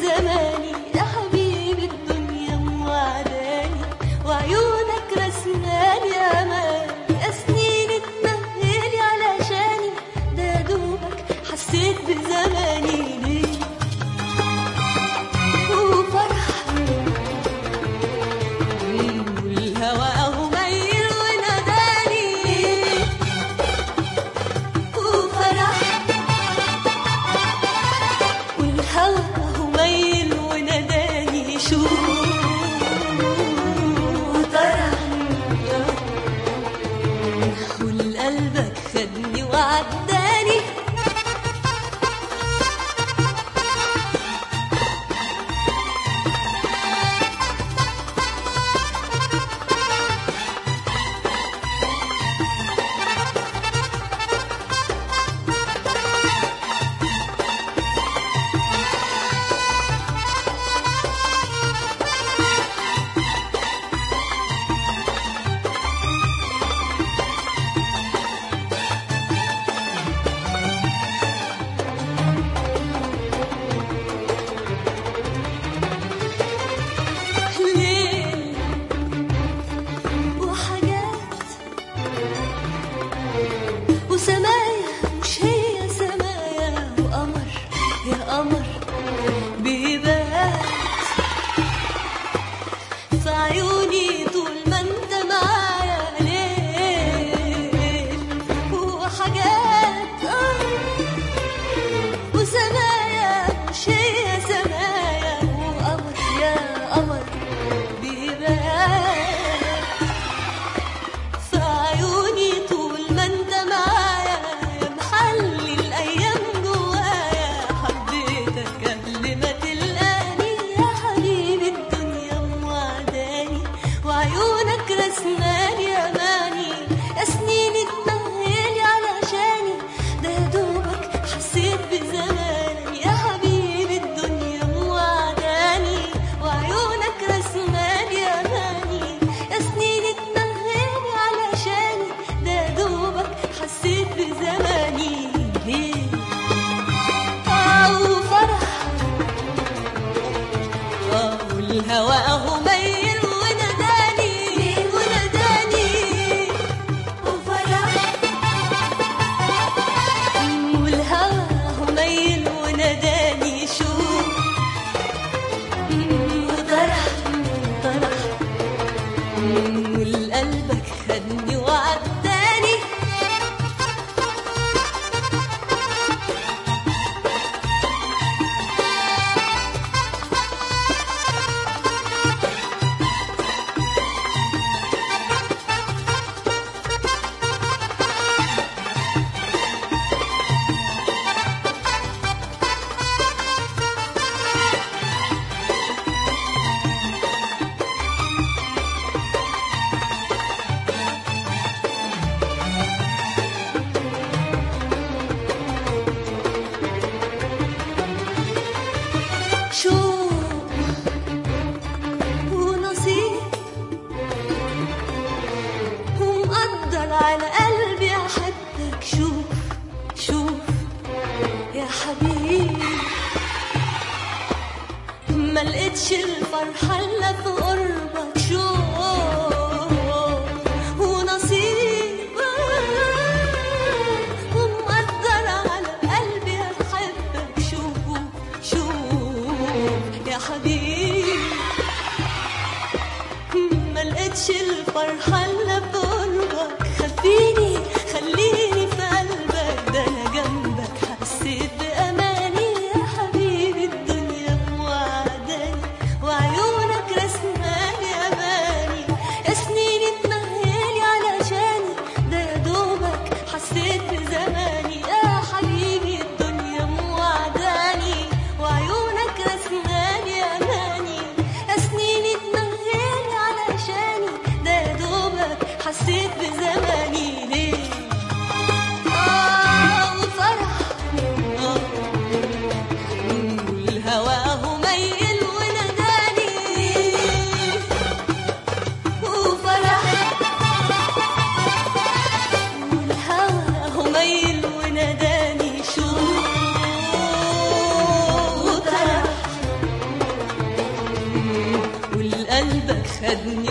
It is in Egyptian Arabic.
بزماني يا حبيبي الدنيا موعداني وعيونك رسماني اماني يا سنين اتمهلي علشاني ده يا دوبك حسيت بزماني ليه وفرح والهوى اهو ميل وناداني وفرح والهوى اهو ميل وناداني شوف وطرح والقلبك خدني وعداني ليل وحاجات وسمايا مش هي سمايا وقمر يا قمر بيبات في عيوني طول ما انت معايا ليل وحاجات آه وسمايا مش هي سمايا وقمر يا قمر بيبان في عيوني طول ما انت معايا يا محلي الايام جوايا حبيتك قبل ما تلقاني يا حبيبي الدنيا موعداني وعيونك رسماني اماني يا سنين اتمهلي علشاني ده يا دوبك حسيت بزماني يا حبيبي الدنيا موعداني وعيونك رسماني اماني يا سنين اتمهلي علشاني ده يا دوبك حسيت بزماني ليه آه وفرح آه والهوى اهو ميل وناداني وناداني وفرح والهوى اهو ميل وناداني شوف وطرح طرح والقلبك خدني وعداني شوق ونصيب ومقدر على قلبي احبك شوف شوف يا حبيبي ما لقيتش الفرحة الا في قربك شوق ونصيب ومقدر على قلبي احبك شوف شوف يا حبيبي ما لقيتش الفرحة الا بقربك خليني خليني في قلبك ده انا جنبك حسيت بأماني يا حبيبي الدنيا موعداني وعيونك رسماني أماني يا سنين اتمهلي علشاني ده يا دوبك حسيت بزماني يا حبيبي الدنيا موعداني وعيونك رسماني أماني يا سنين اتمهلي علشاني ده يا دوبك حسيت بزماني ليه آه وفرح آه خدني